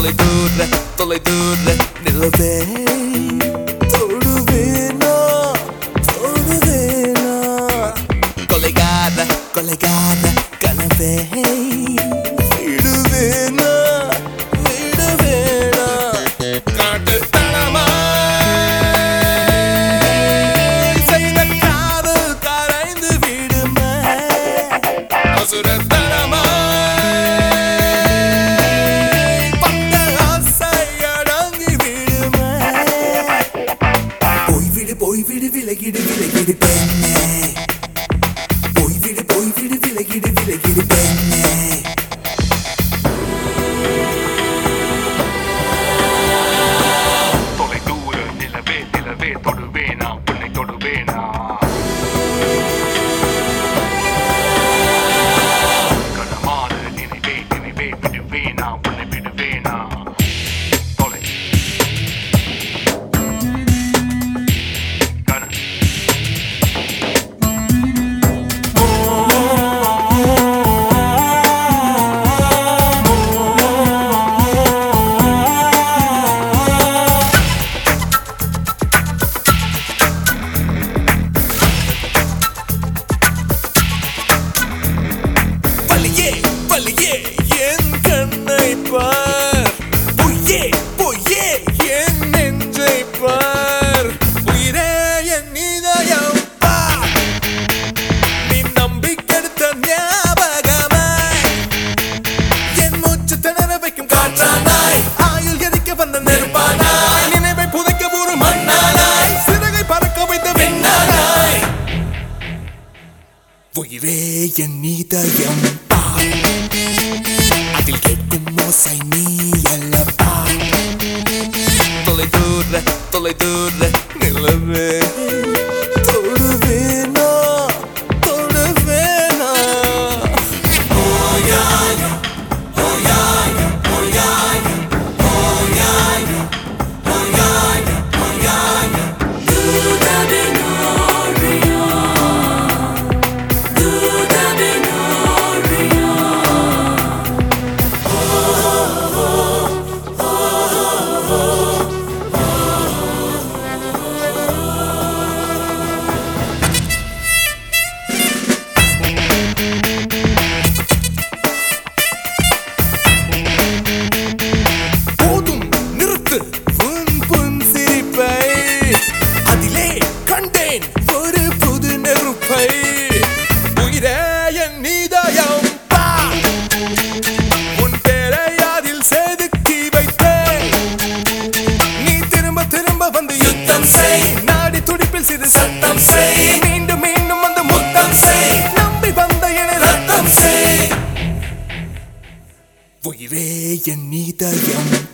தொலை தூர தொலை தூர நிலவே தொடுவேனா தொடுவேனா கொலைகார கொலைகார கனவே விடுவேனா விடுவேனா காட்டுத்தனமா செய்த காதல் கரைந்து விடுமே அசுரத்தனமா பட்ட ஆசை அடங்கி விடுமே போய்விடு போய்விடு விலகிடு விலகிடு பெண்ணே போய்விடு போய்விடு விலகிடு விலகிடு பெண்ணே தொலை தூர நிலவே நிலவே தொடுவேனா உன்னை தொடுவேனா கனமான நினைவே நினைவே விடுவேனா உன்னை விடுவேனா தொலை கன வலியே வலியே என் கண்ணை பார் பொய்யே பொய்யே என் நெஞ்சை பார் உயிரே என் இதயம் பார் நீ நம்பிக்கெடுத்த ஞாபகமாய் என் மூச்சு திணற வைக்கும் காற்றானாய் ஆயுள் எரிக்க வந்த நெருப்பானாய் நினைவை புதைக்க ஒரு மண்ணானாய் சிறகை பறக்க வைத்த வெண்ணானாய் உயிரே என் இதயம் பார் அதில் கேட்கும் ஓசை நீ அல்லவா தொலை தூர தொலை தூர நிலவே தொடுவேனா தொடுவேனா போதும் நிறுத்து உன் புன் சிரிப்பை அதிலே கண்டேன் ஒரு புது நெருப்பை உயிரே என் நீதயம் பார் உன் பேரை அதில் செதுக்கி வைத்தேன் நீ திரும்ப திரும்ப வந்து யுத்தம் செய் நாடி துடிப்பில் சிறு சத்தம் செய் மீண்டும் மீண்டும் வந்து முத்தம் செய் நம்பி வந்த என ரத்தம் செய் உயிரே என் நீதயம்